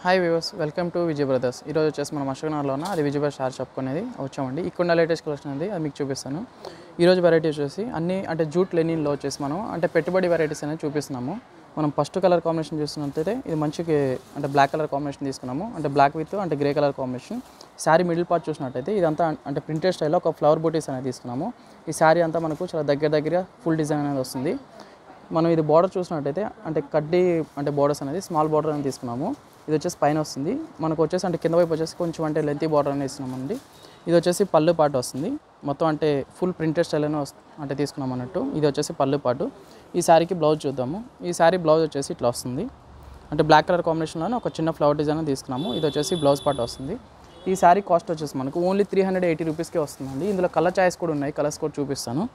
Hi viewers welcome to Vijay brothers ఈరోజు వచ్చేసి మనం అశోక్నగర్లో ఉన్న అది విజయ్ బ్రదర్స్ షార్ షాప్ అనేది వచ్చామండి ఇక్కడ లేటెస్ట్ కలెక్షన్ ఉంది అది మీకు చూపిస్తాను ఈరోజు వెరైటీ వచ్చేసి అన్ని అంటే జూట్ లెనిన్లో వచ్చేసి మనం అంటే పెట్టుబడి వెరైటీస్ అనేది చూపిస్తున్నాము మనం ఫస్ట్ కలర్ కాంబినేషన్ చూస్తున్నట్టయితే ఇది మంచి అంటే బ్లాక్ కలర్ కాంబినేషన్ తీసుకున్నాము అంటే బ్లాక్ విత్ అంటే grey colour combination sari middle part చూసినట్టయితే ఇదంతా అంటే ప్రింటెడ్ స్టైల్లో ఒక ఫ్లవర్ బూటీస్ అనేది తీసుకున్నాము ఈ శారీ అంతా మనకు చాలా దగ్గర దగ్గర ఫుల్ డిజైన్ అనేది వస్తుంది మనం ఇది బార్డర్ చూసినట్టయితే అంటే కడ్డీ అంటే బార్డర్స్ అనేది స్మాల్ బార్డర్ అనేది తీసుకున్నాము ఇది వచ్చేసి పైన వస్తుంది మనకు వచ్చేసి అంటే కింద వైపు వచ్చేసి కొంచెం అంటే లెంతీ బార్డర్ అనేది ఇస్తున్నామండి ఇది వచ్చేసి పళ్ళు పాటు వస్తుంది మొత్తం అంటే ఫుల్ ప్రింటెడ్ స్టైల్ అనే వస్తు అంటే తీసుకున్నాం అన్నట్టు ఇది వచ్చేసి పళ్ళు పాటు ఈ శారీకి బ్లౌజ్ చూద్దాము ఈ శారీ బ్లౌజ్ వచ్చేసి ఇట్లా వస్తుంది అంటే బ్లాక్ కలర్ కాంబినేషన్లోనే ఒక చిన్న ఫ్లవర్ డిజైన్ తీసుకున్నాము ఇది వచ్చేసి బ్లౌజ్ పార్ట్ వస్తుంది ఈ శారీ కాస్ట్ వచ్చేసి మనకు ఓన్లీ త్రీ హండ్రెడ్ ఎయిటీ రూపీస్కే వస్తుందండి ఇందులో కలర్ చాయిస్ కూడా ఉన్నాయి కలర్స్ కూడా చూపిస్తాను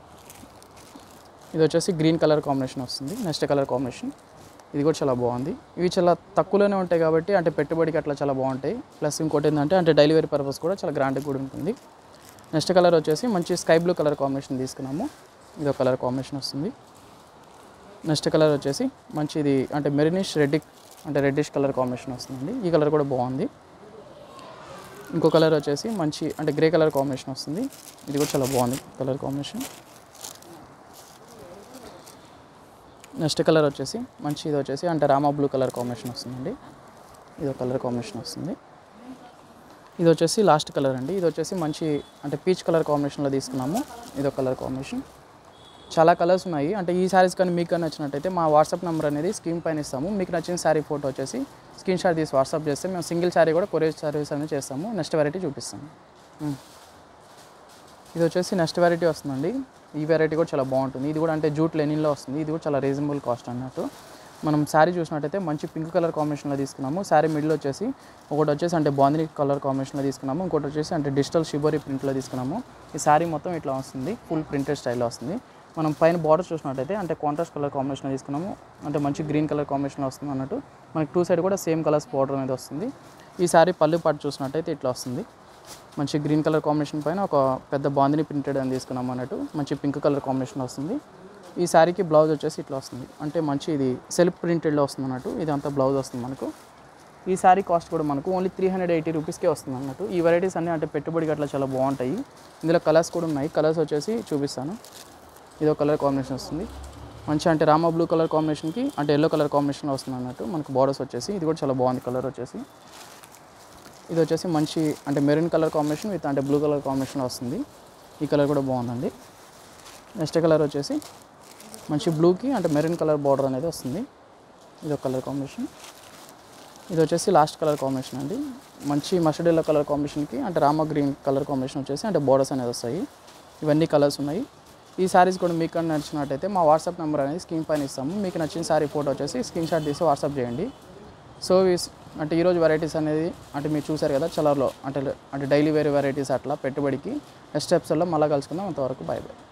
ఇది వచ్చేసి గ్రీన్ కలర్ కాంబినేషన్ వస్తుంది నెక్స్ట్ కలర్ కాంబినేషన్ ఇది కూడా చాలా బాగుంది ఇవి చాలా తక్కువలోనే ఉంటాయి కాబట్టి అంటే పెట్టుబడికి అట్లా చాలా బాగుంటాయి ప్లస్ ఇంకోటి ఏంటంటే అంటే డైలీ వేర్ పర్పస్ కూడా చాలా గ్రాండ్గా కూడా ఉంటుంది నెక్స్ట్ కలర్ వచ్చేసి మంచి స్కై బ్లూ కలర్ కాంబినేషన్ తీసుకున్నాము ఇది ఒక కలర్ కాంబినేషన్ వస్తుంది నెక్స్ట్ కలర్ వచ్చేసి మంచి ఇది అంటే మెరినిష్ రెడ్ అంటే రెడ్డిష్ కలర్ కాంబినేషన్ వస్తుందండి ఈ కలర్ కూడా బాగుంది ఇంకో కలర్ వచ్చేసి మంచి అంటే గ్రే కలర్ కాంబినేషన్ వస్తుంది ఇది కూడా చాలా బాగుంది కలర్ కాంబినేషన్ నెక్స్ట్ కలర్ వచ్చేసి మంచి ఇది వచ్చేసి అంటే రామా బ్లూ కలర్ కాంబినేషన్ వస్తుందండి ఇది ఒక కలర్ కాంబినేషన్ వస్తుంది ఇది వచ్చేసి లాస్ట్ కలర్ అండి ఇది వచ్చేసి మంచి అంటే పీచ్ కలర్ కాంబినేషన్లో తీసుకున్నాము ఇది ఒక కలర్ కాంబినేషన్ చాలా కలర్స్ ఉన్నాయి అంటే ఈ శారీస్ కానీ మీకు కానీ నచ్చినట్టయితే మా వాట్సాప్ నెంబర్ అనేది స్క్రీన్ పైన ఇస్తాము మీకు నచ్చిన శారీ ఫోటో వచ్చేసి స్క్రీన్ షాట్ తీసి వాట్సాప్ చేస్తే మేము సింగిల్ శారీ కూడా కొరియర్ సర్వీస్ అనేది చేస్తాము నెక్స్ట్ వెరైటీ చూపిస్తాము ఉమ్. ఇది వచ్చేసి నెక్స్ట్ వెరైటీ వస్తుందండి ఈ వెరైటీ కూడా చాలా బాగుంటుంది ఇది కూడా అంటే జూట్ లెనిన్లో వస్తుంది ఇది కూడా చాలా రీజనబుల్ కాస్ట్ అన్నట్టు మనం శారీ చూసినట్టయితే మంచి పింక్ కలర్ కాంబినేషన్లో తీసుకున్నాము శారీ మిడిల్ వచ్చేసి ఒకటి వచ్చేసి అంటే బాందిని కలర్ కాంబినేషన్లో తీసుకున్నాము ఇంకోటి వచ్చేసి అంటే డిజిటల్ షిబోరీ ప్రింట్లో తీసుకున్నాము ఈ శారీ మొత్తం ఇట్లా వస్తుంది ఫుల్ ప్రింటెడ్ స్టైల్లో వస్తుంది మనం పైన బార్డర్ చూసినట్టయితే అంటే కాంట్రాస్ట్ కలర్ కాంబినేషన్లో తీసుకున్నాము అంటే మంచి గ్రీన్ కలర్ కాంబినేషన్లో వస్తుంది అన్నట్టు మనకి టూ సైడ్ కూడా సేమ్ కలర్స్ బార్డర్ అనేది వస్తుంది ఈ శారీ పళ్ళు పాటు చూసినట్టయితే ఇట్లా వస్తుంది మంచి గ్రీన్ కలర్ కాంబినేషన్ పైన ఒక పెద్ద బాందిని ప్రింటెడ్ అని తీసుకున్నాం అన్నట్టు మంచి పింక్ కలర్ కాంబినేషన్ వస్తుంది ఈ శారీకి బ్లౌజ్ వచ్చేసి ఇట్లా వస్తుంది అంటే మంచి ఇది సెల్ఫ్ ప్రింటెడ్లో వస్తుంది అన్నట్టు ఇదంతా బ్లౌజ్ వస్తుంది మనకు ఈ శారీ కాస్ట్ కూడా మనకు ఓన్లీ త్రీ హండ్రెడ్ ఎయిటీ రూపీస్కే వస్తుంది అన్నట్టు ఈ వెరైటీస్ అన్నీ అంటే పెట్టుబడికి అట్లా చాలా బాగుంటాయి ఇందులో కలర్స్ కూడా ఉన్నాయి కలర్స్ వచ్చేసి చూపిస్తాను ఇది ఒక కలర్ కాంబినేషన్ వస్తుంది మంచి అంటే రామా బ్లూ కలర్ కాంబినేషన్కి అంటే ఎల్లో కలర్ కాంబినేషన్లో వస్తుంది అన్నట్టు మనకు బార్డర్స్ వచ్చేసి ఇది కూడా చాలా బాగుంది కలర్ వచ్చేసి ఇది వచ్చేసి మంచి అంటే మెరూన్ కలర్ కాంబినేషన్ విత్ అంటే బ్లూ కలర్ కాంబినేషన్ వస్తుంది ఈ కలర్ కూడా బాగుందండి నెక్స్ట్ కలర్ వచ్చేసి మంచి బ్లూకి అంటే మెరూన్ కలర్ బార్డర్ అనేది వస్తుంది ఇది ఒక కలర్ కాంబినేషన్ ఇది వచ్చేసి లాస్ట్ కలర్ కాంబినేషన్ అండి మంచి మస్టర్డ్ ఎల్లో కలర్ కాంబినేషన్కి అంటే రామా గ్రీన్ కలర్ కాంబినేషన్ వచ్చేసి అంటే బోర్డర్స్ అనేది వస్తాయి ఇవన్నీ కలర్స్ ఉన్నాయి ఈ శారీస్ కూడా మీకు కానీ నచ్చినట్టయితే మా వాట్సాప్ నెంబర్ అనేది స్క్రీన్ పైన ఇస్తాము మీకు నచ్చిన శారీ ఫోటో వచ్చేసి స్క్రీన్ షాట్ తీసి వాట్సాప్ చేయండి సో ఈ- అంటే ఈరోజు వెరైటీస్ అనేది అంటే మీరు చూసారు కదా చలర్లో అంటే అంటే డైలీ వేరే వెరైటీస్ అట్లా పెట్టుబడికి నెక్స్ట్ ఎపిసోడ్లో మళ్ళీ కలుసుకుందాం అంతవరకు బాయ్ బాయ్